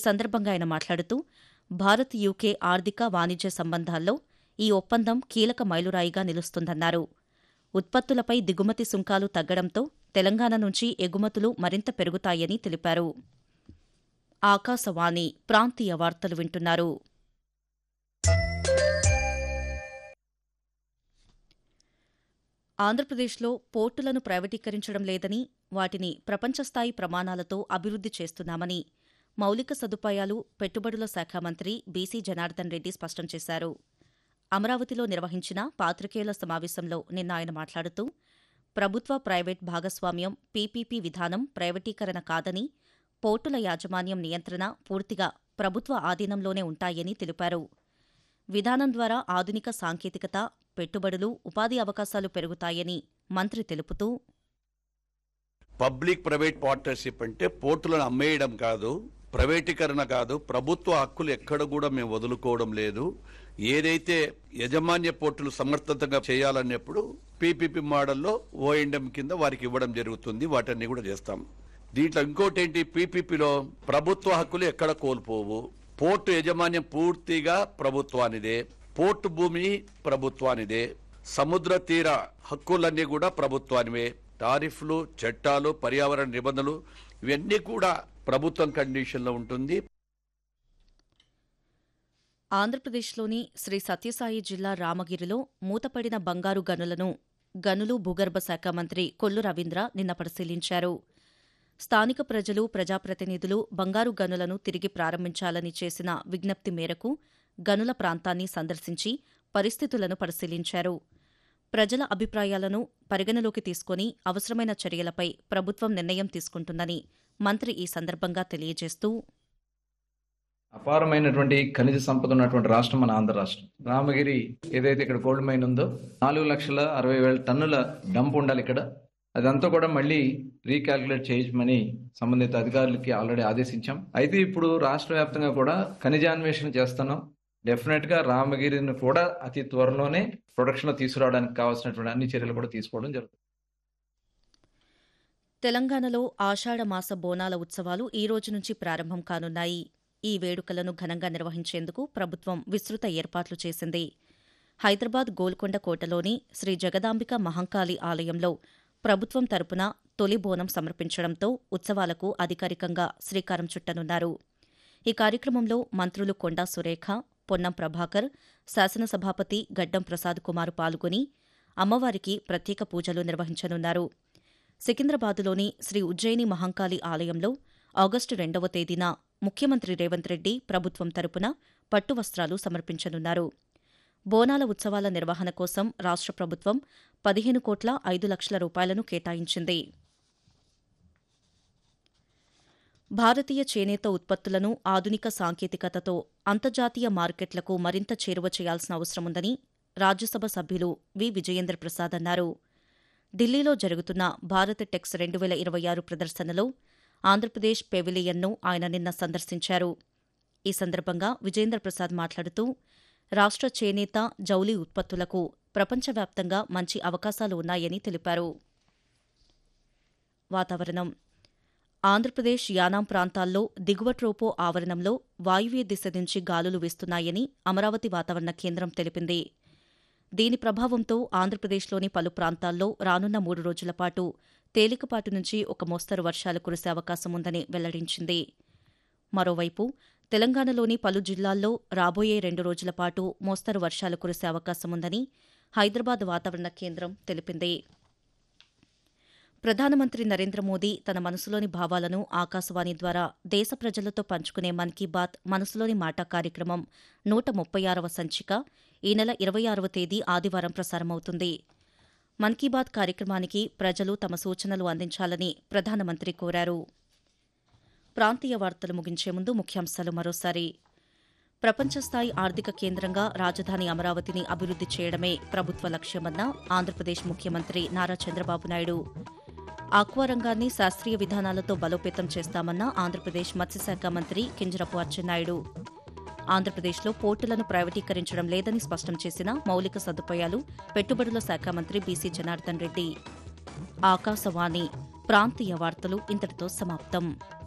సందర్భంగా ఆయన మాట్లాడుతూ భారత్ యూకే ఆర్థిక వాణిజ్య సంబంధాల్లో ఈ ఒప్పందం కీలక మైలురాయిగా నిలుస్తుందన్నారు ఉత్పత్తులపై దిగుమతి సుంకాలు తగ్గడంతో తెలంగాణ నుంచి ఎగుమతులు మరింత పెరుగుతాయని తెలిపారు ఆకాశవాణి ప్రాంతీయ వార్తలు వింటున్నారు ఆంధ్రప్రదేశ్లో పోర్టులను ప్రైవేటీకరించడం లేదని వాటిని ప్రపంచస్థాయి ప్రమాణాలతో అభివృద్ది చేస్తున్నామని మౌలిక సదుపాయాలు పెట్టుబడుల శాఖ మంత్రి బీసీ జనార్దన్ రెడ్డి స్పష్టం చేశారు అమరావతిలో నిర్వహించిన పాత్రికేయుల సమావేశంలో నిన్న ఆయన మాట్లాడుతూ ప్రభుత్వ ప్రైవేట్ భాగస్వామ్యం పీపీపీ విధానం ప్రైవేటీకరణ కాదని పోర్టుల యాజమాన్యం నియంత్రణ పూర్తిగా ప్రభుత్వ ఆధీనంలోనే ఉంటాయని తెలిపారు విధానం ద్వారా ఆధునిక సాంకేతికత పెట్టుబడులు ఉపాధి అవకాశాలు పెరుగుతాయని మంత్రి తెలుపుతూ పబ్లిక్ ప్రైవేట్ పార్ట్నర్షిప్ అంటే పోర్టులను అమ్మేయడం కాదు ప్రైవేటీకరణ కాదు ప్రభుత్వ హక్కులు ఎక్కడ కూడా మేము వదులుకోవడం లేదు ఏదైతే యజమాన్య పోర్టులు సమర్థతంగా చేయాలన్నప్పుడు పీపీపీ మోడల్లో ఓఎండ్ఎం కింద వారికి ఇవ్వడం జరుగుతుంది వాటన్ని కూడా చేస్తాం దీంట్లో ఇంకోటి ఏంటి పీపీపీలో ప్రభుత్వ హక్కులు ఎక్కడ కోల్పోవు పోర్టు యజమాన్యం పూర్తిగా ప్రభుత్వానిదే పోర్టు భూమి ప్రభుత్వానిదే సముద్ర తీర హక్కులన్నీ కూడా ప్రభుత్వానివే టారిఫ్లు చట్టాలు పర్యావరణ నిబంధనలు ఇవన్నీ కూడా ప్రభుత్వం కండిషన్లో ఉంటుంది ఆంధ్రప్రదేశ్లోని శ్రీ సత్యసాయి జిల్లా రామగిరిలో మూతపడిన బంగారు గనులను గనులు భూగర్భ శాఖ మంత్రి కొల్లు రవీంద్ర నిన్న పరిశీలించారు స్థానిక ప్రజలు ప్రజాప్రతినిధులు బంగారు గనులను తిరిగి ప్రారంభించాలని చేసిన విజ్ఞప్తి మేరకు గనుల ప్రాంతాన్ని సందర్శించి పరిస్థితులను పరిశీలించారు ప్రజల అభిప్రాయాలను పరిగణలోకి తీసుకుని అవసరమైన చర్యలపై ప్రభుత్వం నిర్ణయం తీసుకుంటుందని మంత్రి ఈ సందర్భంగా తెలియజేస్తూ అపారమైనటువంటి ఖనిజ సంపద ఉన్నటువంటి రాష్ట్రం మన ఆంధ్ర రాష్ట్రం రామగిరి ఏదైతే ఇక్కడ గోల్డ్ మైన్ ఉందో నాలుగు లక్షల అరవై వేల టన్నుల డంప్ ఉండాలి ఇక్కడ అదంతా కూడా మళ్ళీ రీకాల్కులేట్ చేయమని సంబంధిత అధికారులకి ఆల్రెడీ ఆదేశించాం అయితే ఇప్పుడు రాష్ట్ర వ్యాప్తంగా కూడా ఖనిజాన్వేషణ చేస్తున్నాం డెఫినెట్ గా రామగిరిని కూడా అతి త్వరలోనే ప్రొడక్షన్ లో తీసుకురావడానికి కావాల్సినటువంటి అన్ని చర్యలు కూడా తీసుకోవడం జరుగుతుంది తెలంగాణలో ఆషాఢ మాస బోనాల ఉత్సవాలు ఈ రోజు నుంచి ప్రారంభం కానున్నాయి ఈ వేడుకలను ఘనంగా నిర్వహించేందుకు ప్రభుత్వం విస్తృత ఏర్పాట్లు చేసింది హైదరాబాద్ గోల్కొండ కోటలోని శ్రీ జగదాంబిక మహంకాళి ఆలయంలో ప్రభుత్వం తరపున తొలి బోనం సమర్పించడంతో ఉత్సవాలకు అధికారికంగా శ్రీకారం చుట్టనున్నారు ఈ కార్యక్రమంలో మంత్రులు కొండా సురేఖ పొన్నం ప్రభాకర్ శాసనసభాపతి గడ్డం ప్రసాద్ కుమార్ పాల్గొని అమ్మవారికి ప్రత్యేక పూజలు నిర్వహించనున్నారు సికింద్రాబాదులోని శ్రీ ఉజ్జయిని మహంకాళి ఆలయంలో ఆగస్టు రెండవ తేదీన ముఖ్యమంత్రి రేవంత్ రెడ్డి ప్రభుత్వం తరపున పట్టు వస్త్రాలు సమర్పించనున్నారు బోనాల ఉత్సవాల నిర్వహణ కోసం రాష్ట్ర ప్రభుత్వం పదిహేను కోట్ల ఐదు లక్షల రూపాయలను కేటాయించింది భారతీయ చేనేత ఉత్పత్తులను ఆధునిక సాంకేతికతతో అంతర్జాతీయ మార్కెట్లకు మరింత చేరువ చేయాల్సిన అవసరముందని రాజ్యసభ సభ్యులు వి విజయేంద్ర ప్రసాద్ అన్నారు ఢిల్లీలో జరుగుతున్న భారత్ టెక్స్ రెండు వేల ఇరవై ఆరు ప్రదర్శనలో ఆంధ్రప్రదేశ్ పెవిలియన్ను ఆయన నిన్న సందర్శించారు ఈ సందర్భంగా విజేంద్ర ప్రసాద్ మాట్లాడుతూ రాష్ట్ర చేనేత జౌలి ఉత్పత్తులకు ప్రపంచవ్యాప్తంగా మంచి అవకాశాలు ఉన్నాయని తెలిపారు వాతావరణం ఆంధ్రప్రదేశ్ యానాం ప్రాంతాల్లో దిగువ ట్రోపో ఆవరణంలో వాయువ్య దిశ నుంచి గాలులు వీస్తున్నాయని అమరావతి వాతావరణ కేంద్రం తెలిపింది దీని ప్రభావంతో ఆంధ్రప్రదేశ్లోని పలు ప్రాంతాల్లో రానున్న మూడు రోజుల పాటు తేలికపాటి నుంచి ఒక మోస్తరు వర్షాలు కురిసే అవకాశం ఉందని వెల్లడించింది మరోవైపు తెలంగాణలోని పలు జిల్లాల్లో రాబోయే రెండు రోజుల పాటు మోస్తరు వర్షాలు కురిసే అవకాశం ఉందని హైదరాబాద్ వాతావరణ కేంద్రం తెలిపింది ప్రధానమంత్రి నరేంద్ర మోదీ తన మనసులోని భావాలను ఆకాశవాణి ద్వారా దేశ ప్రజలతో పంచుకునే మన్ కీ బాత్ మనసులోని మాట కార్యక్రమం నూట ముప్పై ఆరవ సంచిక ఈ నెల ఇరవై ఆరవ తేదీ ఆదివారం ప్రసారమవుతుంది మన్ కీ బాత్ కార్యక్రమానికి ప్రజలు తమ సూచనలు అందించాలని ప్రధానమంత్రి కోరారు ప్రాంతీయ వార్తలు ముగించే ముందు ముఖ్యాంశాలు మరోసారి ప్రపంచస్థాయి ఆర్థిక కేంద్రంగా రాజధాని అమరావతిని అభివృద్ది చేయడమే ప్రభుత్వ లక్ష్యమన్న ఆంధ్రప్రదేశ్ ముఖ్యమంత్రి నారా చంద్రబాబు నాయుడు ఆక్వా రంగాన్ని శాస్త్రీయ విధానాలతో బలోపేతం చేస్తామన్న ఆంధ్రప్రదేశ్ మత్స్యశాఖ మంత్రి కింజరపు అచ్చెన్నాయుడు ఆంధ్రప్రదేశ్లో పోర్టులను ప్రైవేటీకరించడం లేదని స్పష్టం చేసిన మౌలిక సదుపాయాలు పెట్టుబడుల శాఖ మంత్రి బీసీ జనార్దన్ రెడ్డి ఆకాశవాణి ప్రాంతీయ వార్తలు ఇంతటితో సమాప్తం